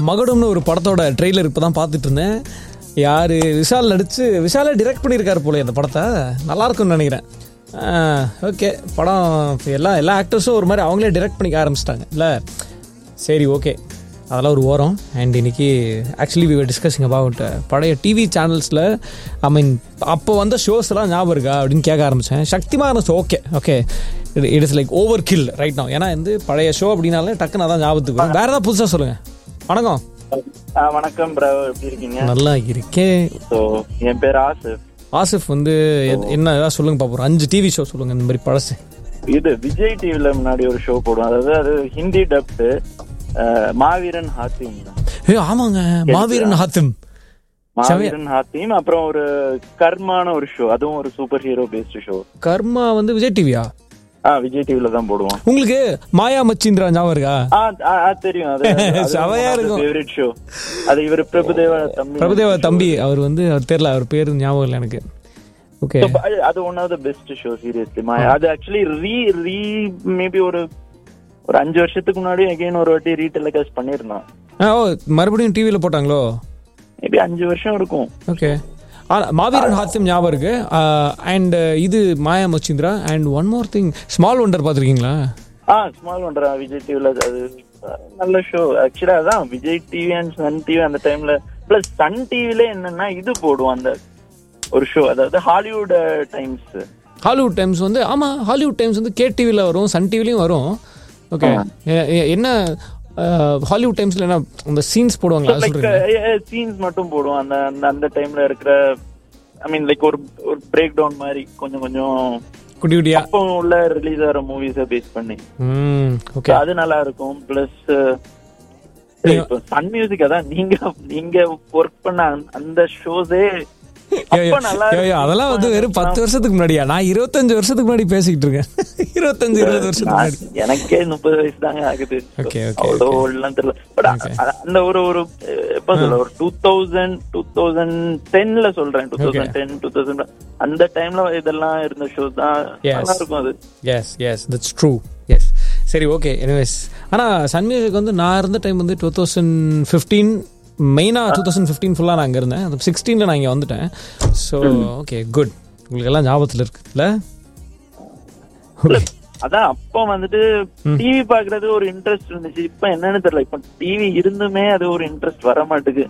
மகுடம்னு ஒரு படத்தோட ட்ரெய்லர் இப்போ தான் பார்த்துட்டு இருந்தேன் யார் விஷால் நடித்து விஷாலே டிரெக்ட் பண்ணியிருக்காரு போல இந்த படத்தை நல்லா இருக்கும்னு நினைக்கிறேன் ஓகே படம் இப்ப எல்லா எல்லா ஆக்டர்ஸும் ஒரு மாதிரி அவங்களே டிரெக்ட் பண்ணிக்க ஆரம்பிச்சிட்டாங்க இல்லை சரி ஓகே அதெல்லாம் ஒரு ஓரம் அண்ட் இன்னைக்கு ஆக்சுவலி வி டிஸ்கஸிங் அபவுட் பழைய டிவி சேனல்ஸில் ஐ மீன் அப்போ வந்த ஷோஸ்லாம் ஞாபகம் இருக்கா அப்படின்னு கேட்க ஆரம்பித்தேன் Shaktimaan show okay okay it is like overkill right now ஏன்னா வந்து பழைய ஷோ அப்படின்னாலே டக்குன்னு அதான் ஞாபகத்துக்கு வரும். வேற ஏதாவது புதுசாக சொல்லுங்கள் வணக்கம் ஆ, வணக்கம் ப்ரோ எப்படி இருக்கீங்க நல்லா இருக்கேன் ஸோ என் பேர் ஆசிஃப் ஆசிஃப் வந்து எத்- என்ன ஏதாவது சொல்லுங்க பாப்போம் ஒரு அஞ்சு டிவி ஷோ சொல்லுங்க இந்த மாதிரி பழசு இது விஜய் டிவில முன்னாடி ஒரு ஷோ போடுவோம் அதாவது அது ஹிந்தி டப்டு மாவீரன் ஹாத்திம் ஏ ஆமாங்க மாவீரன் ஹாத்திம் மாவீரன் ஹாத்திம் அப்புறம் ஒரு கர்மான ஒரு ஷோ அதுவும் ஒரு superhero based show Karma வந்து விஜய் டிவியா ஆ விஜய் டிவில தான் போடுவோம் உங்களுக்கு மாயா மச்சிந்திரா ஞாபகம் இருக்கா ஆ ஆ, ஆ, தெரியும் அது செமையா இருக்கும். ஃபேவரட் ஷோ அது இவர் பிரபுதேவா தம்பி பிரபுதேவா தம்பி அவர் வந்து அவர் தெரியல அவர் பேர் ஞாபகம் இல்லை எனக்கு ஓகே So, அது- அது one of the best show seriously அது ஆக்சுவலி ரீ ரீ மேபி ஒரு ஒரு அஞ்சு வருஷத்துக்கு முன்னாடி அகைன் ஒரு வாட்டி ரீடெலிகாஸ்ட் பண்ணிருந்தான் ஓ மறுபடியும் டிவியில் போட்டாங்களோ மேபி அஞ்சு வருஷம் இருக்கும் ஓகே மாவீரன் ஹாத்தியம் ஞாபகம் இருக்கு அண்ட் இது Maya Machindra and one more thing small wonder பார்த்துருக்கீங்களா ஆ ஸ்மால் ஒன்றா விஜய் டிவில அது அஹ், நல்ல ஷோ ஆக்சுவலா அதான் Vijay TV and Sun TV அந்த டைம்ல பிளஸ் சன் டிவில என்னன்னா இது போடுவோம் அந்த ஒரு ஷோ அதாவது ஹாலிவுட் டைம்ஸ் ஹாலிவுட் டைம்ஸ் வந்து ஆமாம் ஹாலிவுட் டைம்ஸ் வந்து கே டிவியில் வரும் சன் டிவிலையும் வரும் ஓகே என்ன ஹாலிவுட் டைம்ஸில் என்ன அந்த சீன்ஸ் போடுவாங்களா அது லைக் சொல்றீங்க சீன்ஸ் மட்டும் போடுவோம் அந்த அந்த- அந்த டைம்ல இருக்கிற ஐ மீன் லைக் ஒரு ஒரு பிரேக் டவுன் மாதிரி கொஞ்சம் கொஞ்சம் குட்டி குட்டியா அப்போ உள்ள ரிலீஸ் ஆகிற மூவிஸ பேஸ் பண்ணி ம் So, ஓகே அது நல்லா இருக்கும் பிளஸ் இப்போ சன் மியூசிக் அதான் நீங்க நீங்க ஒர்க் பண்ண அந்த- அந்த ஷோஸே அப்ப நல்லா இருக்கு. அதெல்லாம் வந்து வெறும் பத்து வருஷத்துக்கு முன்னாடியா நான் இருபத்தஞ்சு வருஷத்துக்கு முன்னாடி பேசிக்கிட்டு இருக்கேன் இருபத்தஞ்சு இருபது வருஷத்துக்கு நான் முன்னாடி எனக்கே முப்பது வயசு தாங்க ஆகுது Okay, okay, அவ்வளோ ஓல்ட்லாம் தெரியல பட் அந்த ஒரு ஒரு அஹ், எப்ப சொல்ல ஒரு டூ தௌசண்ட் டூ தௌசண்ட் டென்ல சொல்றேன் two thousand ten two thousand அந்த டைம்ல இதெல்லாம் இருந்த ஷோஸ் தான் Yes. நல்லா இருக்கும் அது yes yes that's true yes சரி ஓகே எனிவேஸ் ஆனால் சன் மியூசிக் வந்து நான் இருந்த டைம் வந்து டூ தௌசண்ட் ஃபிஃப்டீன் மெயினாக டூ தௌசண்ட் ஃபிஃப்டீன் ஃபுல்லாக நான் அங்கே இருந்தேன் அது சிக்ஸ்டீனில் நான் இங்கே வந்துட்டேன் ஸோ ஓகே குட் உங்களுக்கு எல்லாம் ஞாபகத்தில் இருக்குல்ல அதான் அப்ப வந்துட்டு டிவி பாக்குறது ஒரு இன்ட்ரெஸ்ட் இருந்துச்சு இப்ப என்னன்னு தெரியல இப்ப டிவி இருந்துமே அது ஒரு இன்ட்ரெஸ்ட் வர மாட்டுக்கு